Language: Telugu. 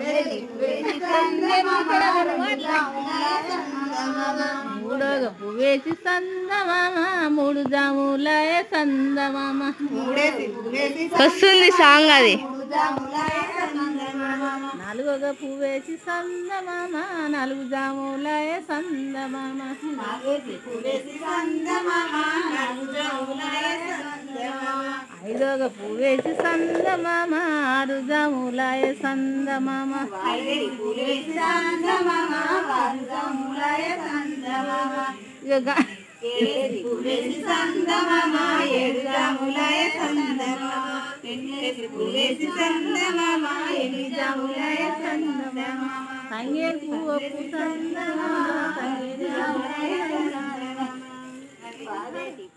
మూడోగ పువ్వేసి సందమామ మూడు జాములాయ సందమామ వస్తుంది సాంగ్ అది నాలుగోగ పువ్వేసి సందమామ నాలుగు జాములాయ సందమామ ఐదోగ పువ్వేసి సందమామ ఆరు జాములాయ సందమామ ఇక గా- తంగేడు పువ్వు సందమామ తంగేడు జాములాయ సందమామ.